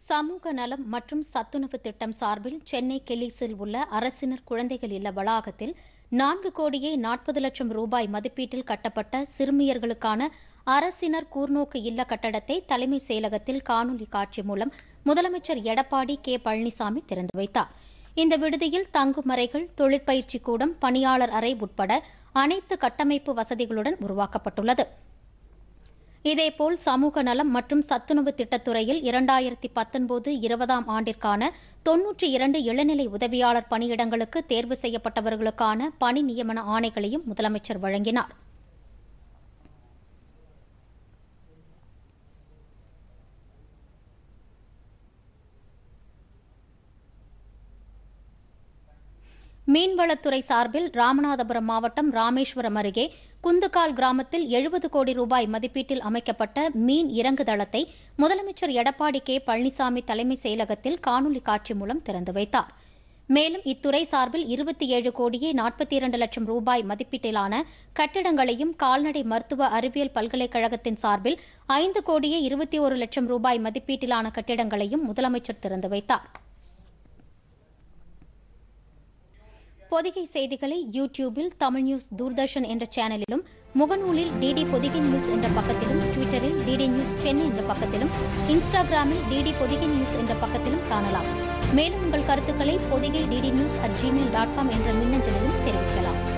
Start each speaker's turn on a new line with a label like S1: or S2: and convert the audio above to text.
S1: சமூக நலம் மற்றும் சத்துணவு திட்டம் சார்பில் சென்னை கெலிஸில் உள்ள அரசினர் குழந்தைகள் இல்ல வளாகத்தில் நான்கு கோடியே நாற்பது லட்சம் ரூபாய் மதிப்பீட்டில் கட்டப்பட்ட சிறுமியர்களுக்கான அரசினர் கூர்நோக்கு இல்ல கட்டடத்தை தலைமை செயலகத்தில் காணொலி காட்சி மூலம் முதலமைச்சர் எடப்பாடி கே பழனிசாமி திறந்து வைத்தார் இந்த விடுதியில் தங்கும் அறைகள் தொழிற்பயிற்சி கூடம் பணியாளர் அறை உட்பட அனைத்து கட்டமைப்பு வசதிகளுடன் உருவாக்கப்பட்டுள்ளது இதேபோல் சமூக நலம் மற்றும் சத்துணவு திட்டத்துறையில் இரண்டாயிரத்தி பத்தொன்பது இருபதாம் ஆண்டிற்கான தொன்னூற்றி இரண்டு இளநிலை உதவியாளர் பணியிடங்களுக்கு தேர்வு செய்யப்பட்டவர்களுக்கான பணி நியமன ஆணைகளையும் முதலமைச்சர் வழங்கினார் மீன்வளத்துறை சார்பில் ராமநாதபுரம் மாவட்டம் ராமேஸ்வரம் அருகே குந்துகால் கிராமத்தில் எழுபது கோடி ரூபாய் மதிப்பீட்டில் அமைக்கப்பட்ட மீன் இறங்கு தளத்தை முதலமைச்சர் எடப்பாடி கே பழனிசாமி தலைமை செயலகத்தில் காணொலி காட்சி மூலம் திறந்து வைத்தார் மேலும் இத்துறை சார்பில் இருபத்தி ஏழு கோடியே நாற்பத்தி இரண்டு லட்சம் ரூபாய் மதிப்பீட்டிலான கட்டிடங்களையும் கால்நடை மருத்துவ அறிவியல் பல்கலைக்கழகத்தின் சார்பில் ஐந்து கோடியே இருபத்தி ஒரு லட்சம் ரூபாய் மதிப்பீட்டிலான கட்டிடங்களையும் முதலமைச்சர் திறந்து வைத்தார் பொதிகை செய்திகளை யூடியூபில் தமிழ் நியூஸ் தூர்தர்ஷன் என்ற சேனலிலும் முகநூலில் டிடி பொதிகை நியூஸ் என்ற பக்கத்திலும் ட்விட்டரில் டிடி நியூஸ் சென்னை என்ற பக்கத்திலும் இன்ஸ்டாகிராமில் டிடி பொதிகை நியூஸ் என்ற பக்கத்திலும் காணலாம் மேலும் உங்கள் கருத்துக்களை Pothigai DD news at Gmail dot com என்ற மின்னஞ்சலிலும் தெரிவிக்கலாம்